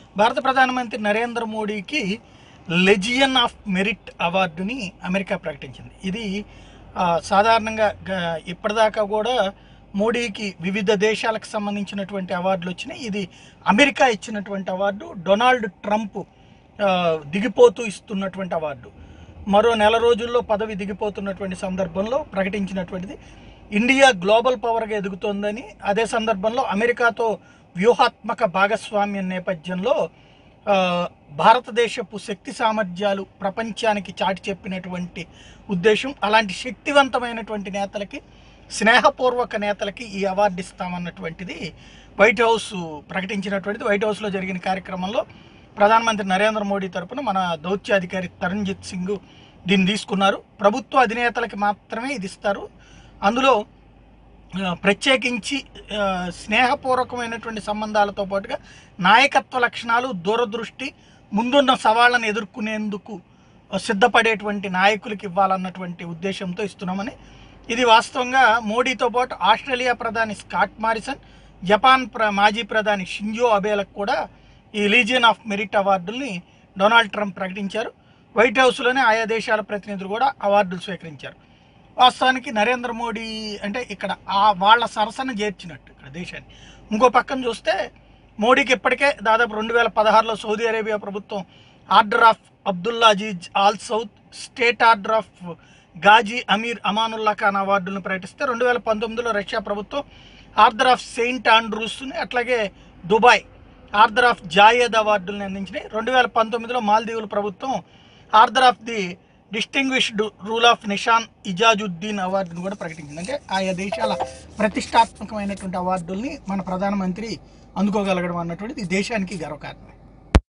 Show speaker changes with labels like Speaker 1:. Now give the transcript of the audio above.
Speaker 1: భారత ప్రధానమంత్రి నరేంద్ర మోడీకి లెజియన్ ఆఫ్ మెరిట్ అవార్డుని అమెరికా ప్రకటించింది ఇది ఆ, సాధారణంగా గ- ఇప్పటిదాకా కూడా మోడీకి వివిధ దేశాలకు సంబంధించినటువంటి అవార్డులు వచ్చినాయి ఇది అమెరికా ఇచ్చినటువంటి అవార్డు డొనాల్డ్ ట్రంప్ ఆ, దిగిపోతూ ఇస్తున్నటువంటి అవార్డు మరో నెల రోజుల్లో పదవి దిగిపోతున్నటువంటి సందర్భంలో ప్రకటించినటువంటిది ఇండియా గ్లోబల్ పవర్గా ఎదుగుతోందని అదే సందర్భంలో అమెరికాతో వ్యూహాత్మక భాగస్వామ్యం నేపథ్యంలో ఆ, భారతదేశపు శక్తి సామర్థ్యాలు ప్రపంచానికి చాటి చెప్పినటువంటి ఉద్దేశం అలాంటి శక్తివంతమైనటువంటి నేతలకి స్నేహపూర్వక నేతలకి ఈ అవార్డు ఇస్తామన్నటువంటిది వైట్ హౌస్ ప్రకటించినటువంటిది వైట్ హౌస్లో జరిగిన కార్యక్రమంలో ప్రధానమంత్రి నరేంద్ర మోడీ తరపున మన దౌత్యాధికారి తరుణ్జిత్ సింగ్ దీన్ని తీసుకున్నారు ప్రభుత్వ అధినేతలకి మాత్రమే ఇది ఇస్తారు అందులో ఆ, ప్రత్యేకించి ఆ, స్నేహపూర్వకమైనటువంటి సంబంధాలతో పాటుగా నాయకత్వ లక్షణాలు దూరదృష్టి ముందున్న సవాళ్ళను ఎదుర్కొనేందుకు సిద్ధపడేటువంటి నాయకులకి ఇవ్వాలన్నటువంటి ఉద్దేశంతో ఇస్తున్నామని ఇది వాస్తవంగా మోడీతో పాటు ఆస్ట్రేలియా ప్రధాని స్కాట్ మారిసన్ జపాన్ ప్ర మాజీ ప్రధాని షింజో అబేలకు కూడా ఈ లీజియన్ ఆఫ్ మెరిట్ అవార్డుల్ని డొనాల్డ్ ట్రంప్ ప్రకటించారు వైట్ హౌస్లోనే ఆయా దేశాల ప్రతినిధులు కూడా అవార్డులు స్వీకరించారు వాస్తవానికి నరేంద్ర మోడీ అంటే ఇక్కడ ఆ వాళ్ళ సరసన చేర్చినట్టు ఇక్కడ దేశాన్ని ఇంకో పక్కన చూస్తే మోడీకి ఇప్పటికే దాదాపు రెండు వేల పదహారులో సౌదీ అరేబియా ప్రభుత్వం order of Abdullah Aziz Al Saud state order of Ghazi Amir Amanullah Khan అవార్డులను ప్రకటిస్తే రెండు వేల పంతొమ్మిదిలో రష్యా ప్రభుత్వం ఆర్డర్ ఆఫ్ సెయింట్ ఆండ్రూస్ని అట్లాగే దుబాయ్ ఆర్డర్ ఆఫ్ జాయేద్ అవార్డులను అందించినాయి రెండు వేల పంతొమ్మిదిలో మాల్దీవుల ప్రభుత్వం order of the distinguished rule of Nishan Izzuddeen అవార్డును కూడా ప్రకటించింది అంటే ఆయా దేశాల ప్రతిష్టాత్మకమైనటువంటి అవార్డుల్ని మన ప్రధానమంత్రి అందుకోగలగడం అన్నటువంటిది ఈ దేశానికి గర్వకారణం